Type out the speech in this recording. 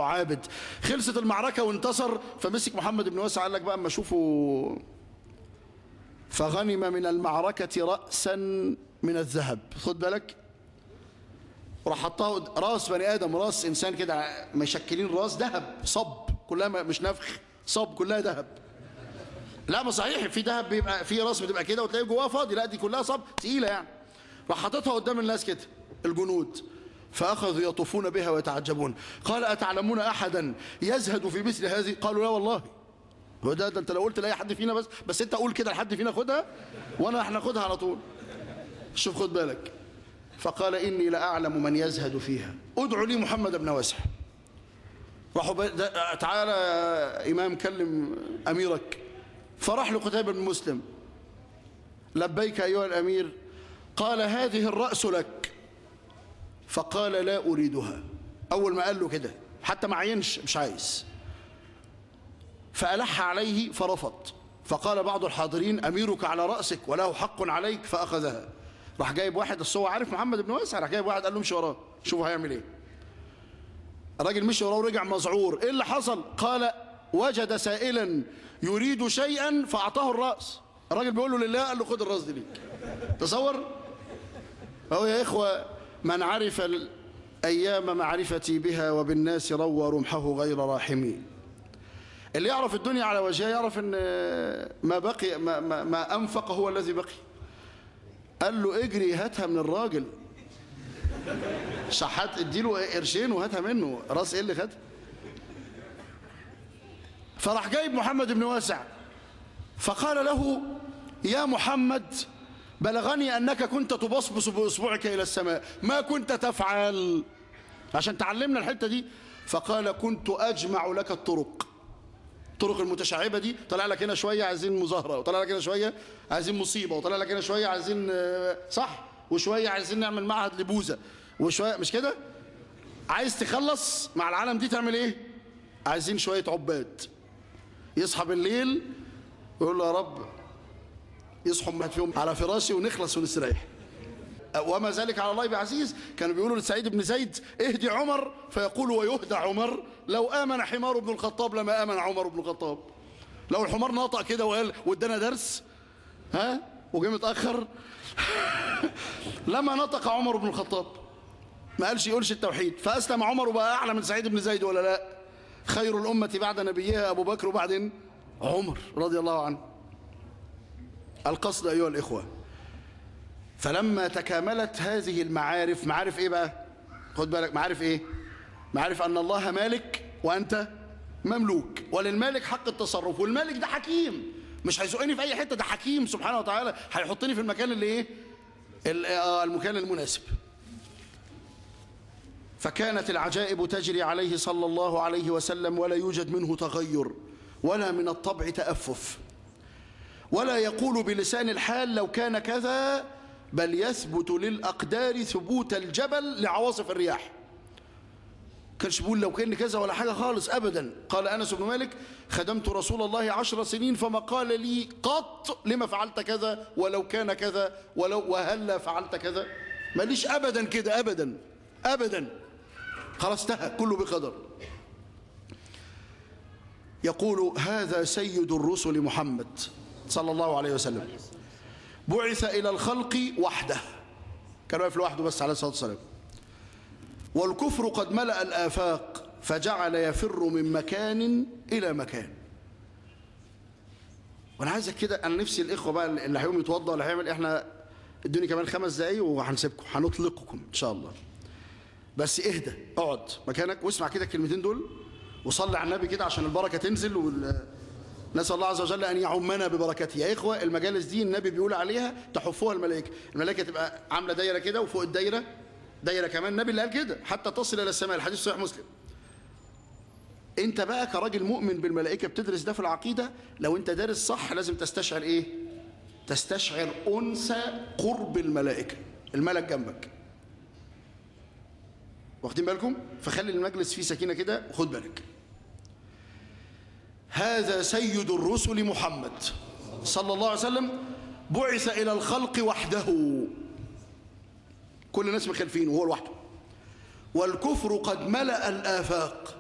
عابد خلصت المعركة وانتصر فمسك محمد بن واسع قال لك بقى اما اشوفه فغنم من المعركة رأسا من الذهب خد بالك وراح حطها قد- راس بني ادم راس انسان كده مشكلين راس ذهب صب كلها م- مش نفخ صب كلها ذهب لا ما صحيح في ذهب بيبقى في راس بتبقى كده وتلاقي جواها فاضي لا دي كلها صب تقيله يعني راح حاططها قدام الناس كده الجنود فاخذوا يطوفون بها ويتعجبون قال اتعلمون احدا يزهد في مثل هذه قالوا لا والله هو ده, ده انت لو قلت لاي حد فينا بس بس انت قول كده لحد فينا خدها وانا هناخدها على طول شوف خد بالك فقال إني لأعلم من يزهد فيها ادعوا لي محمد بن واسع راحوا ب... ده- تعالى يا إمام كلم أميرك فراح لقتيبة بن مسلم لبيك أيها الأمير قال هذه الرأس لك فقال لا أريدها أول ما قال له كده حتى ما عينش مش عايز فألح عليه فرفض فقال بعض الحاضرين أميرك على رأسك وله حق عليك فأخذها راح جايب واحد بس هو عارف محمد بن واسع راح جايب واحد قال له امشي وراه شوفوا هيعمل ايه الراجل مشي وراه ورجع مذعور ايه اللي حصل قال وجد سائلا يريد شيئا فأعطاه الرأس الراجل بيقول له لله قال له خد الرأس دي ليك تصور اهو يا إخوة من عرف الأيام معرفتي بها وبالناس روى رمحه غير راحمي اللي يعرف الدنيا على وجهها يعرف ان ما بقي ما, ما, ما انفق هو الذي بقي قال له اجري هاتها من الراجل شحات اديله قرشين وهاتها منه راس ايه اللي خدها فراح جايب محمد بن واسع فقال له يا محمد بلغني انك كنت تبصبص باصبعك الى السماء ما كنت تفعل عشان تعلمنا الحته دي فقال كنت اجمع لك الطرق الطرق المتشعبة دي طلع لك هنا شوية عايزين مظاهرة وطلع لك هنا شوية عايزين مصيبة وطلع لك هنا شوية عايزين آه، صح وشوية عايزين نعمل معهد لبوذا وشوية مش كده عايز تخلص مع العالم دي تعمل ايه عايزين شوية عباد يصحى بالليل يقول له يا رب يصحوا واحد فيهم على فراشي ونخلص ونستريح وما ذلك على الله بعزيز كانوا بيقولوا لسعيد بن زيد اهدي عمر فيقول ويهدى عمر لو آمن حمار بن الخطاب لما آمن عمر بن الخطاب لو الحمار نطق كده وقال وادانا درس ها وجه متأخر لما نطق عمر بن الخطاب ما قالش يقولش التوحيد فأسلم عمر وبقى أعلى من سعيد بن زيد ولا لا خير الأمة بعد نبيها أبو بكر وبعدين عمر رضي الله عنه القصد أيها الإخوة فلما تكاملت هذه المعارف معارف ايه بقى خد بالك معارف ايه معارف ان الله مالك وانت مملوك وللمالك حق التصرف والمالك ده حكيم مش هيزقني في اي حته ده حكيم سبحانه وتعالى هيحطني في المكان اللي ايه ال- آه، المكان المناسب فكانت العجائب تجري عليه صلى الله عليه وسلم ولا يوجد منه تغير ولا من الطبع تأفف ولا يقول بلسان الحال لو كان كذا بل يثبت للأقدار ثبوت الجبل لعواصف الرياح كانش بيقول لو كان كذا ولا حاجة خالص أبدا قال أنس بن مالك خدمت رسول الله عشر سنين فما قال لي قط لما فعلت كذا ولو كان كذا ولو وهلا فعلت كذا ماليش أبدا كده أبدا أبدا خلاص انتهى كله بقدر يقول هذا سيد الرسل محمد صلى الله عليه وسلم بعث إلى الخلق وحده كان واقف لوحده بس عليه الصلاة والسلام والكفر قد ملأ الآفاق فجعل يفر من مكان إلى مكان وانا عايزك كده انا نفسي الاخوه بقى اللي هيقوم يتوضا ولا هيعمل احنا ادوني كمان خمس دقايق وهنسيبكم هنطلقكم ان شاء الله بس اهدى اقعد مكانك واسمع كده الكلمتين دول وصلي على النبي كده عشان البركه تنزل وال... نسال الله عز وجل ان يعمنا ببركته يا اخوه المجالس دي النبي بيقول عليها تحفها الملائكه الملائكه تبقى عامله دايره كده وفوق الدايره دايره كمان النبي اللي قال كده حتى تصل الى السماء الحديث صحيح مسلم انت بقى كراجل مؤمن بالملائكه بتدرس ده في العقيده لو انت دارس صح لازم تستشعر ايه تستشعر انس قرب الملائكه الملك جنبك واخدين بالكم فخلي المجلس فيه سكينه كده وخد بالك هذا سيد الرسل محمد صلى الله عليه وسلم بعث الى الخلق وحده كل الناس مخالفين وهو لوحده والكفر قد ملأ الآفاق